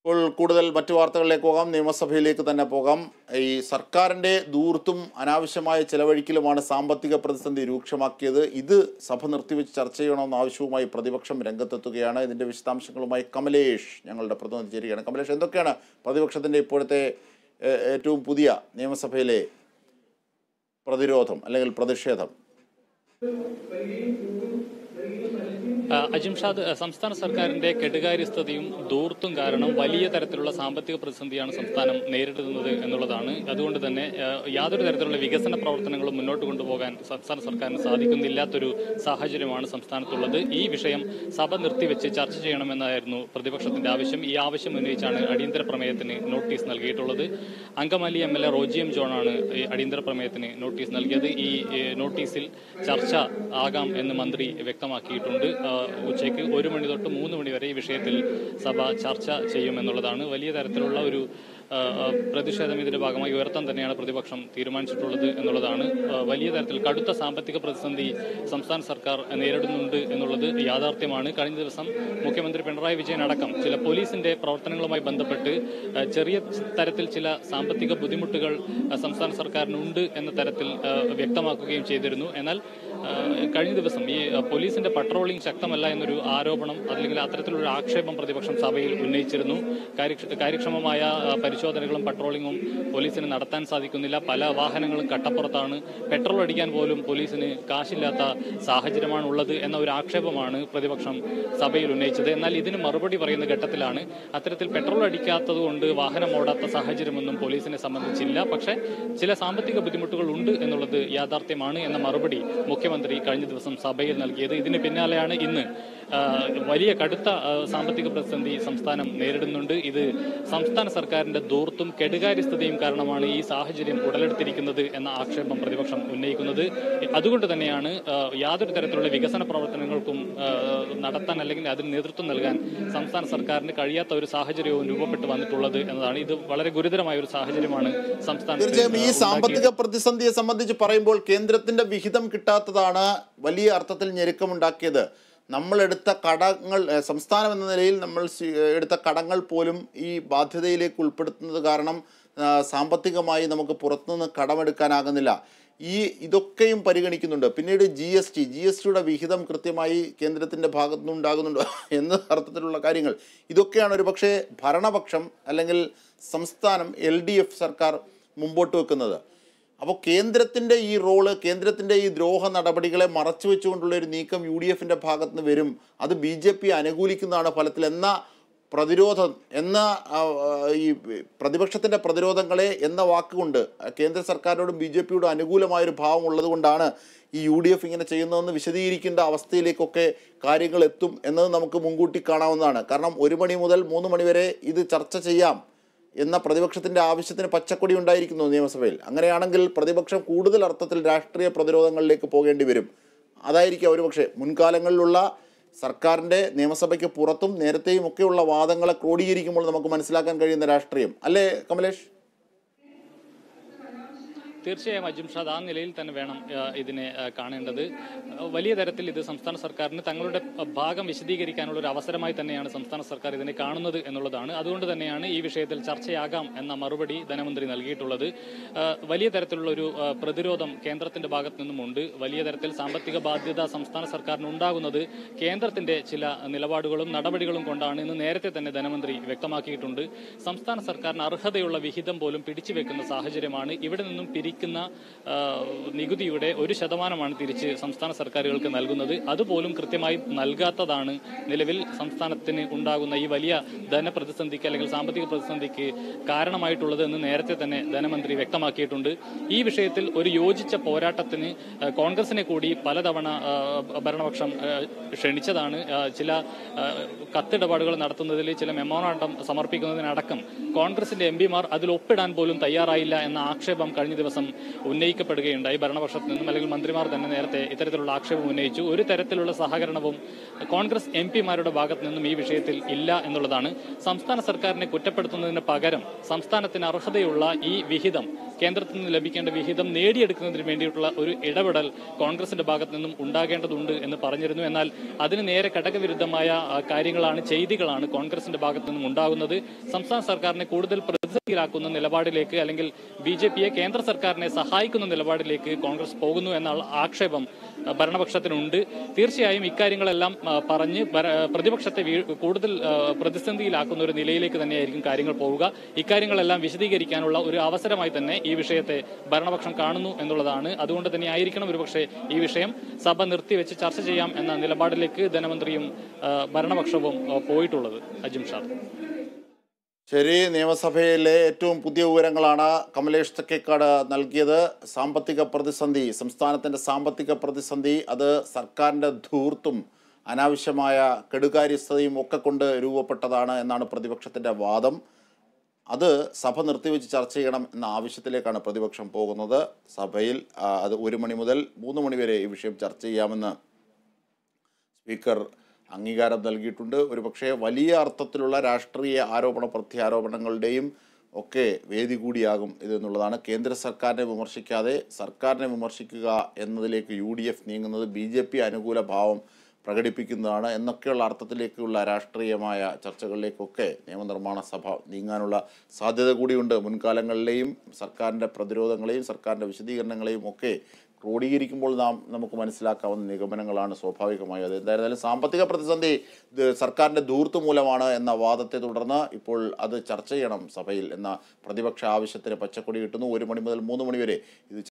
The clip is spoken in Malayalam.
ഇപ്പോൾ കൂടുതൽ മറ്റു വാർത്തകളിലേക്ക് പോകാം നിയമസഭയിലേക്ക് തന്നെ പോകാം ഈ സർക്കാരിൻ്റെ ദൂർത്തും അനാവശ്യമായ ചെലവഴിക്കലുമാണ് സാമ്പത്തിക പ്രതിസന്ധി രൂക്ഷമാക്കിയത് ഇത് സഭ നിർത്തിവെച്ച് ചർച്ച ചെയ്യണമെന്ന ആവശ്യവുമായി പ്രതിപക്ഷം രംഗത്തെത്തുകയാണ് ഇതിൻ്റെ വിശദാംശങ്ങളുമായി കമലേഷ് ഞങ്ങളുടെ പ്രതിനിധി ചേരുകയാണ് കമലേഷ് എന്തൊക്കെയാണ് പ്രതിപക്ഷത്തിൻ്റെ ഇപ്പോഴത്തെ ഏഹ്, ഏറ്റവും പുതിയ നിയമസഭയിലെ പ്രതിരോധം അല്ലെങ്കിൽ പ്രതിഷേധം ആ, അജിംഷാദ് ആ, സംസ്ഥാന സർക്കാരിന്റെ കെടുകാര്യസ്ഥതയും ദൂർത്തും കാരണം വലിയ തരത്തിലുള്ള സാമ്പത്തിക പ്രതിസന്ധിയാണ് സംസ്ഥാനം നേരിടുന്നത് എന്നുള്ളതാണ് അതുകൊണ്ട് തന്നെ ആ, യാതൊരു തരത്തിലുള്ള വികസന പ്രവർത്തനങ്ങളും മുന്നോട്ട് കൊണ്ടുപോകാൻ സംസ്ഥാന സർക്കാരിന് സാധിക്കുന്നില്ലാത്തൊരു സാഹചര്യമാണ് സംസ്ഥാനത്തുള്ളത് ഈ വിഷയം സഭ നിർത്തിവെച്ച് ചർച്ച ചെയ്യണമെന്നായിരുന്നു പ്രതിപക്ഷത്തിന്റെ ആവശ്യം ഈ ആവശ്യം ഉന്നയിച്ചാണ് അടിയന്തര പ്രമേയത്തിന് നോട്ടീസ് നൽകിയിട്ടുള്ളത് Angamaly M L A Roji M ജോണാണ് ഈ അടിയന്തര പ്രമേയത്തിന് നോട്ടീസ് നൽകിയത് ഈ ഏ, നോട്ടീസിൽ ചർച്ച ആകാം എന്ന് മന്ത്രി വ്യക്തമാക്കിയിട്ടുണ്ട് ആ, ഉച്ചയ്ക്ക് ഒരു മണി തൊട്ട് മൂന്ന് മണി വരെ ഈ വിഷയത്തിൽ സഭ ചർച്ച ചെയ്യുമെന്നുള്ളതാണ് വലിയ തരത്തിലുള്ള ഒരു ആ, ആ, പ്രതിഷേധം ഇതിന്റെ ഭാഗമായി ഉയർത്താൻ തന്നെയാണ് പ്രതിപക്ഷം തീരുമാനിച്ചിട്ടുള്ളത് എന്നുള്ളതാണ് ആ, വലിയ തരത്തിൽ കടുത്ത സാമ്പത്തിക പ്രതിസന്ധി സംസ്ഥാന സർക്കാർ നേരിടുന്നുണ്ട് എന്നുള്ളത് യാഥാർത്ഥ്യമാണ് കഴിഞ്ഞ ദിവസം മുഖ്യമന്ത്രി പിണറായി വിജയൻ അടക്കം ചില പോലീസിന്റെ പ്രവർത്തനങ്ങളുമായി ബന്ധപ്പെട്ട് ആ, ചെറിയ തരത്തിൽ ചില സാമ്പത്തിക ബുദ്ധിമുട്ടുകൾ ആ, സംസ്ഥാന സർക്കാരിനുണ്ട് എന്ന തരത്തിൽ ആ, വ്യക്തമാക്കുകയും ചെയ്തിരുന്നു എന്നാൽ ആ, കഴിഞ്ഞ ദിവസം ഈ ആ, പോലീസിന്റെ പട്രോളിംഗ് ശക്തമല്ല എന്നൊരു ആരോപണം അല്ലെങ്കിൽ അത്തരത്തിലൊരു ആക്ഷേപം പ്രതിപക്ഷം സഭയിൽ ഉന്നയിച്ചിരുന്നു കാര്യക്ഷ- കാര്യക്ഷമമായ ആ, പരിശോധനകളും പട്രോളിങ്ങും പോലീസിന് നടത്താൻ സാധിക്കുന്നില്ല പല വാഹനങ്ങളും കട്ടപ്പുറത്താണ് പെട്രോൾ അടിക്കാൻ പോലും പോലീസിന് കാശില്ലാത്ത സാഹചര്യമാണ് ഉള്ളത് എന്ന ഒരു ആക്ഷേപമാണ് പ്രതിപക്ഷം സഭയിൽ ഉന്നയിച്ചത് എന്നാൽ ഇതിന് മറുപടി പറയുന്ന ഘട്ടത്തിലാണ് അത്തരത്തിൽ പെട്രോൾ അടിക്കാത്തത് കൊണ്ട് വാഹനം ഓടാത്ത സാഹചര്യമൊന്നും പോലീസിനെ സംബന്ധിച്ചില്ല പക്ഷേ ചില സാമ്പത്തിക ബുദ്ധിമുട്ടുകൾ ഉണ്ട് എന്നുള്ളത് യാഥാർത്ഥ്യമാണ് എന്ന മറുപടി മുഖ്യമന്ത്രി കഴിഞ്ഞ ദിവസം സഭയിൽ നൽകിയത് ഇതിന് പിന്നാലെയാണ് ഇന്ന് ആ, വലിയ കടുത്ത ആ, സാമ്പത്തിക പ്രതിസന്ധി സംസ്ഥാനം നേരിടുന്നുണ്ട് ഇത് സംസ്ഥാന സർക്കാരിന്റെ ദൂർത്തും കെടുകാര്യസ്ഥതയും കാരണമാണ് ഈ സാഹചര്യം ഉടലെടുത്തിരിക്കുന്നത് എന്ന ആക്ഷേപം പ്രതിപക്ഷം ഉന്നയിക്കുന്നത് അതുകൊണ്ട് തന്നെയാണ് ആ, യാതൊരു തരത്തിലുള്ള വികസന പ്രവർത്തനങ്ങൾക്കും ആ, നടത്താൻ അല്ലെങ്കിൽ അതിന് നേതൃത്വം നൽകാൻ സംസ്ഥാന സർക്കാരിന് കഴിയാത്ത ഒരു സാഹചര്യവും രൂപപ്പെട്ടു വന്നിട്ടുള്ളത് എന്നതാണ് ഇത് വളരെ ഗുരുതരമായ ഒരു സാഹചര്യമാണ് സംസ്ഥാനത്ത് തീർച്ചയായും ഈ ഉണ്ടാക്കിയത്. സാമ്പത്തിക പ്രതിസന്ധിയെ സംബന്ധിച്ച് പറയുമ്പോൾ കേന്ദ്രത്തിന്റെ വിഹിതം കിട്ടാത്തതാണ് വലിയ അർത്ഥത്തിൽ ഞെരുക്കമുണ്ടാക്കിയത് നമ്മൾ എടുത്ത കടങ്ങൾ ഏഹ്, സംസ്ഥാനം എന്ന നിലയിൽ നമ്മൾ സ്വീ- എടുത്ത കടങ്ങൾ പോലും ഈ ബാധ്യതയിലേക്ക് ഉൾപ്പെടുത്തുന്നത് കാരണം ആ, സാമ്പത്തികമായി നമുക്ക് പുറത്തുനിന്ന് കടമെടുക്കാനാകുന്നില്ല ഈ ഇതൊക്കെയും പരിഗണിക്കുന്നുണ്ട് പിന്നീട് G S T G S ടിയുടെ വിഹിതം കൃത്യമായി കേന്ദ്രത്തിൻ്റെ ഭാഗത്തു നിന്നുണ്ടാകുന്നുണ്ടോ എന്ന അർത്ഥത്തിലുള്ള കാര്യങ്ങൾ ഇതൊക്കെയാണ് ഒരു പക്ഷേ ഭരണപക്ഷം അല്ലെങ്കിൽ സംസ്ഥാനം എൽ ഡി എഫ് സർക്കാർ മുമ്പോട്ട് വെക്കുന്നത് അപ്പോൾ കേന്ദ്രത്തിൻ്റെ ഈ റോള് കേന്ദ്രത്തിൻ്റെ ഈ ദ്രോഹ നടപടികളെ മറച്ചു വെച്ചുകൊണ്ടുള്ള ഒരു നീക്കം യു ഡി എഫിൻ്റെ ഭാഗത്ത് നിന്ന് വരും അത് ബി ജെ പി അനുകൂലിക്കുന്നതാണ് ഫലത്തിൽ എന്ന പ്രതിരോധം എന്ന ആ, ആ, ഈ പ്രതിപക്ഷത്തിൻ്റെ പ്രതിരോധങ്ങളെ എന്ന വാക്കുകൊണ്ട് കേന്ദ്ര സർക്കാരിനോടും ബി ജെ പിയോടും അനുകൂലമായൊരു ഭാവം ഉള്ളതുകൊണ്ടാണ് ഈ യു ഡി എഫ് ഇങ്ങനെ ചെയ്യുന്നതെന്ന് വിശദീകരിക്കേണ്ട അവസ്ഥയിലേക്കൊക്കെ കാര്യങ്ങൾ എത്തും എന്നത് നമുക്ക് മുൻകൂട്ടി കാണാവുന്നതാണ് കാരണം ഒരു മണി മുതൽ മൂന്ന് മണി വരെ ഇത് ചർച്ച ചെയ്യാം എന്ന പ്രതിപക്ഷത്തിൻ്റെ ആവശ്യത്തിന് പച്ചക്കൊടി ഉണ്ടായിരിക്കുന്നു നിയമസഭയിൽ അങ്ങനെയാണെങ്കിൽ പ്രതിപക്ഷം കൂടുതൽ അർത്ഥത്തിൽ രാഷ്ട്രീയ പ്രതിരോധങ്ങളിലേക്ക് പോകേണ്ടി വരും അതായിരിക്കും ഒരുപക്ഷെ മുൻകാലങ്ങളിലുള്ള സർക്കാരിൻ്റെ നിയമസഭയ്ക്ക് പുറത്തും നേരത്തെയും ഒക്കെയുള്ള വാദങ്ങളെ ക്രോഡീകരിക്കുമ്പോൾ നമുക്ക് മനസ്സിലാക്കാൻ കഴിയുന്ന രാഷ്ട്രീയം അല്ലേ കമലേഷ് തീർച്ചയായും അജിംഷാദ് ആ നിലയിൽ തന്നെ വേണം ആ, ഇതിനെ ആ, കാണേണ്ടത് ആ, വലിയ തരത്തിൽ ഇത് സംസ്ഥാന സർക്കാരിന് തങ്ങളുടെ ആ, ഭാഗം വിശദീകരിക്കാനുള്ള ഒരു അവസരമായി തന്നെയാണ് സംസ്ഥാന സർക്കാർ ഇതിനെ കാണുന്നത് എന്നുള്ളതാണ് അതുകൊണ്ട് തന്നെയാണ് ഈ വിഷയത്തിൽ ചർച്ചയാകാം എന്ന മറുപടി ധനമന്ത്രി നൽകിയിട്ടുള്ളത് ആ, വലിയ തരത്തിലുള്ള ഒരു ആ, പ്രതിരോധം കേന്ദ്രത്തിന്റെ ഭാഗത്തു നിന്നുമുണ്ട് വലിയ തരത്തിൽ സാമ്പത്തിക ബാധ്യത സംസ്ഥാന സർക്കാരിന് ഉണ്ടാകുന്നത് കേന്ദ്രത്തിന്റെ ചില നിലപാടുകളും നടപടികളും കൊണ്ടാണ് എന്ന് നേരത്തെ തന്നെ ധനമന്ത്രി വ്യക്തമാക്കിയിട്ടുണ്ട് സംസ്ഥാന സർക്കാരിന് അർഹതയുള്ള വിഹിതം പോലും പിടിച്ചുവെക്കുന്ന സാഹചര്യമാണ് ഇവിടെ നിന്നും പിരിക്കുന്ന ആ, നികുതിയുടെ ഒരു ശതമാനമാണ് തിരിച്ച് സംസ്ഥാന സർക്കാരുകൾക്ക് നൽകുന്നത് അതുപോലും കൃത്യമായി നൽകാത്തതാണ് നിലവിൽ സംസ്ഥാനത്തിന് ഉണ്ടാകുന്ന ഈ വലിയ ധനപ്രതിസന്ധിക്ക് അല്ലെങ്കിൽ സാമ്പത്തിക പ്രതിസന്ധിക്ക് കാരണമായിട്ടുള്ളത് എന്ന് നേരത്തെ തന്നെ ധനമന്ത്രി വ്യക്തമാക്കിയിട്ടുണ്ട് ഈ വിഷയത്തിൽ ഒരു യോജിച്ച പോരാട്ടത്തിന് ആ, കോൺഗ്രസിനെ കൂടി പലതവണ ആ, ഭരണപക്ഷം ആ, ക്ഷണിച്ചതാണ് ആ, ചില ആ, കത്തിടപാടുകൾ നടത്തുന്നതിൽ ചില മെമ്മോറാണ്ടം സമർപ്പിക്കുന്നതിനടക്കം കോൺഗ്രസിന്റെ എം പിമാർ അതിൽ ഒപ്പിടാൻ പോലും തയ്യാറായില്ല എന്ന ആക്ഷേപം കഴിഞ്ഞ ദിവസം ആക്ഷേപം ഉന്നയിക്കപ്പെടുകയുണ്ടായി ഭരണപക്ഷത്ത് നിന്നും അല്ലെങ്കിൽ മന്ത്രിമാർ തന്നെ നേരത്തെ ഇത്തരത്തിലുള്ള ആക്ഷേപം ഉന്നയിച്ചു ഒരു തരത്തിലുള്ള സഹകരണവും കോൺഗ്രസ് എം പിമാരുടെ ഭാഗത്ത് നിന്നും ഈ വിഷയത്തിൽ ഇല്ല എന്നുള്ളതാണ് സംസ്ഥാന സർക്കാരിനെ കുറ്റപ്പെടുത്തുന്നതിന് പകരം സംസ്ഥാനത്തിന് അർഹതയുള്ള ഈ വിഹിതം കേന്ദ്രത്തിൽ നിന്ന് ലഭിക്കേണ്ട വിഹിതം നേടിയെടുക്കുന്നതിന് വേണ്ടിയിട്ടുള്ള ഒരു ഇടപെടൽ കോൺഗ്രസിന്റെ ഭാഗത്ത് നിന്നും ഉണ്ടാകേണ്ടതുണ്ട് എന്ന് പറഞ്ഞിരുന്നു എന്നാൽ അതിന് നേരെ ഘടകവിരുദ്ധമായ ആ, കാര്യങ്ങളാണ് ചെയ്തികളാണ് കോൺഗ്രസിന്റെ ഭാഗത്ത് നിന്നും ഉണ്ടാകുന്നത് സംസ്ഥാന സർക്കാരിനെ കൂടുതൽ പ്രതിസന്ധിയിലാക്കുന്ന നിലപാടിലേക്ക് അല്ലെങ്കിൽ ബി ജെ പിയെ കേന്ദ്ര സർക്കാരിനെ സഹായിക്കുന്ന നിലപാടിലേക്ക് കോൺഗ്രസ് പോകുന്നു എന്ന ആക്ഷേപം ആ, ഭരണപക്ഷത്തിനുണ്ട് തീർച്ചയായും ഇക്കാര്യങ്ങളെല്ലാം ആ, പറഞ്ഞ് ഭര- പ്രതിപക്ഷത്തെ വീ- കൂടുതൽ ആ, പ്രതിസന്ധിയിലാക്കുന്ന ഒരു നിലയിലേക്ക് തന്നെയായിരിക്കും കാര്യങ്ങൾ പോവുക ഇക്കാര്യങ്ങളെല്ലാം വിശദീകരിക്കാനുള്ള ഒരു അവസരമായി തന്നെ ഈ വിഷയത്തെ ഭരണപക്ഷം കാണുന്നു എന്നുള്ളതാണ് അതുകൊണ്ട് തന്നെ ആയിരിക്കണം ഒരുപക്ഷെ ഈ വിഷയം സഭ നിർത്തിവെച്ച് ചർച്ച ചെയ്യാം എന്ന നിലപാടിലേക്ക് ധനമന്ത്രിയും ആ, ഭരണപക്ഷവും ആ, പോയിട്ടുള്ളത് അജിം ഷാദ് ശരി നിയമസഭയിലെ ഏറ്റവും പുതിയ വിവരങ്ങളാണ് കമലേഷ് തെക്കേക്കാട് നൽകിയത് സാമ്പത്തിക പ്രതിസന്ധി സംസ്ഥാനത്തിൻ്റെ സാമ്പത്തിക പ്രതിസന്ധി അത് സർക്കാരിൻ്റെ ധൂർത്തും അനാവശ്യമായ കെടുകാര്യസ്ഥതയും ഒക്കെ കൊണ്ട് രൂപപ്പെട്ടതാണ് എന്നാണ് പ്രതിപക്ഷത്തിൻ്റെ വാദം അത് സഭ നിർത്തിവെച്ച് ചർച്ച ചെയ്യണം എന്ന ആവശ്യത്തിലേക്കാണ് പ്രതിപക്ഷം പോകുന്നത് സഭയിൽ ആ, അത് ഒരു മണി മുതൽ മൂന്ന് മണി വരെ ഈ വിഷയം ചർച്ച ചെയ്യാമെന്ന് സ്പീക്കർ അംഗീകാരം നൽകിയിട്ടുണ്ട് ഒരുപക്ഷെ വലിയ അർത്ഥത്തിലുള്ള രാഷ്ട്രീയ ആരോപണ പ്രത്യാരോപണങ്ങളുടെയും ഒക്കെ വേദി കൂടിയാകും ഇതെന്നുള്ളതാണ് കേന്ദ്ര സർക്കാരിനെ വിമർശിക്കാതെ സർക്കാരിനെ വിമർശിക്കുക എന്നതിലേക്ക് യു ഡി എഫ് നീങ്ങുന്നത് ബി ജെ പി അനുകൂല ഭാവം പ്രകടിപ്പിക്കുന്നതാണ് എന്നൊക്കെയുള്ള അർത്ഥത്തിലേക്കുള്ള രാഷ്ട്രീയമായ ചർച്ചകളിലേക്കൊക്കെ നിയമനിർമ്മാണ സഭ നീങ്ങാനുള്ള സാധ്യത കൂടിയുണ്ട് മുൻകാലങ്ങളിലെയും സർക്കാരിൻ്റെ പ്രതിരോധങ്ങളെയും സർക്കാരിൻ്റെ വിശദീകരണങ്ങളെയും ഒക്കെ ക്രോഡീകരിക്കുമ്പോൾ നാം നമുക്ക് മനസ്സിലാക്കാവുന്ന നിഗമനങ്ങളാണ് സ്വാഭാവികമായും അത് എന്തായിരുന്നാലും സാമ്പത്തിക പ്രതിസന്ധി ഇത് സർക്കാരിൻ്റെ ധൂർത്ത് മൂലമാണ് എന്ന വാദത്തെ തുടർന്ന് ഇപ്പോൾ അത് ചർച്ച ചെയ്യണം സഭയിൽ എന്ന പ്രതിപക്ഷ ആവശ്യത്തിന് പച്ചക്കൊടി കിട്ടുന്നു ഒരു മണി മുതൽ മൂന്ന് മണി വരെ ഇത്